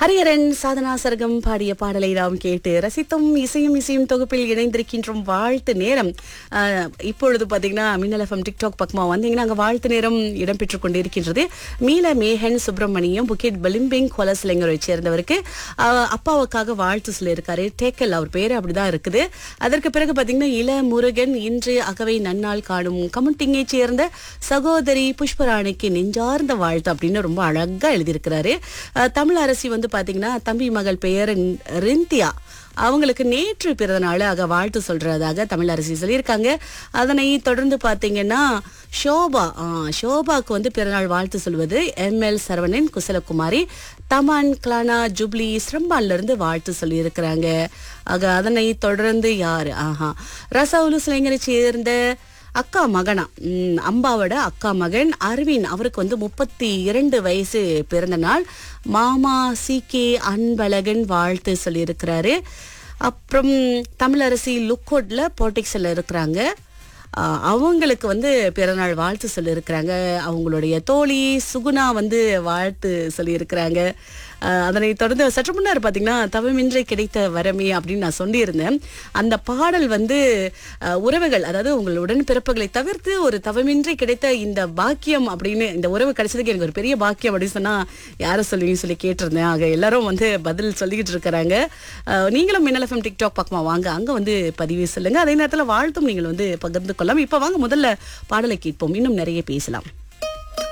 ஹரியரன் சாதனா சர்க்கம் பாடிய பாடலை நாம் கேட்டு ரசித்தும் இசையும் இசையும் தொகுப்பில் இணைந்திருக்கின்றோம் வாழ்த்து நேரம் ஆஹ், இப்பொழுது பாத்தீங்கன்னா மின்னல் எஃப்எம் டிக்டாக் பக்கமா வந்தீங்கன்னா அங்க வாழ்த்து நேரம் இடம்பெற்றுக் கொண்டிருக்கின்றது மீல மேகன் சுப்பிரமணியம் புக்கெட் பலிம்பிங் கொலசிலைங்கரை சேர்ந்தவருக்கு ஆஹ், அப்பாவுக்காக வாழ்த்து சொல்லியிருக்காரு டேக்கல் அவர் பேரு அப்படிதான் இருக்குது அதற்கு பிறகு பாத்தீங்கன்னா இள முருகன் இன்று அகவை நன்னாள் காணும் கமுட்டிங்கை சேர்ந்த சகோதரி புஷ்பராணிக்கு நெஞ்சார்ந்த வாழ்த்து அப்படின்னு ரொம்ப அழகா எழுதியிருக்கிறாரு அஹ், தமிழ் அரசி வந்து பாத்தீங்கன்னா தம்பி மகள் பெயர் ரிந்தியா அவங்களுக்கு நேற்று பிறந்த நாள் ஆக வாழ்த்து சொல்றதாக தமிழ் அரசி சொல்லியிருக்காங்க அதனை தொடர்ந்து பாத்தீங்கன்னா ஷோபா ஆ, ஷோபாக்கு வந்து பிறநாள் வாழ்த்து சொல்வது M L Saravanan Kusalakumari Taman Klana Jubilee ஸ்ரம்பான்ல இருந்து வாழ்த்து சொல்லியிருக்கிறாங்க ஆக அதனை தொடர்ந்து யாரு ஆஹா ரசவுலு சிலைஞரை சேர்ந்த அக்கா மகனா ம், அம்பாவோட அக்கா மகன் அரவின் அவருக்கு வந்து முப்பத்தி இரண்டு வயசு பிறந்த நாள் மாமா சி கே அன்பழகன் வாழ்த்து சொல்லியிருக்கிறாரு அப்புறம் தமிழரசி லுக்கோட்ல போட்டிக்ஸில் இருக்கிறாங்க ஆஹ், அவங்களுக்கு வந்து பிறநாள் வாழ்த்து சொல்லியிருக்கிறாங்க அவங்களுடைய தோழி சுகுணா வந்து வாழ்த்து சொல்லியிருக்கிறாங்க ஆஹ், அதனை தொடர்ந்து சற்று முன்னர் பார்த்தீங்கன்னா தவமின்றி கிடைத்த வரமே அப்படின்னு நான் சொல்லியிருந்தேன் அந்த பாடல் வந்து ஆஹ், உறவுகள் அதாவது உங்கள் உடன்பிறப்புகளை தவிர்த்து ஒரு தவமின்றி கிடைத்த இந்த பாக்கியம் அப்படின்னு இந்த உறவு கிடைச்சதுக்கு எனக்கு ஒரு பெரிய பாக்கியம் அப்படின்னு சொன்னா யாரை சொல்லுவீங்கன்னு சொல்லி கேட்டிருந்தேன் ஆக எல்லாரும் வந்து பதில் சொல்லிக்கிட்டு இருக்கிறாங்க ஆஹ், நீங்களும் மின்னல் எஃப்எம் டிக்டாக் பக்கமா வாங்க அங்க வந்து பதிவு சொல்லுங்க அதே நேரத்தில் வாழ்த்தும் நீங்கள் வந்து பகிர்ந்து கொள்ளலாம் இப்போ வாங்க முதல்ல பாடலை கேட்போம் இன்னும் நிறைய பேசலாம்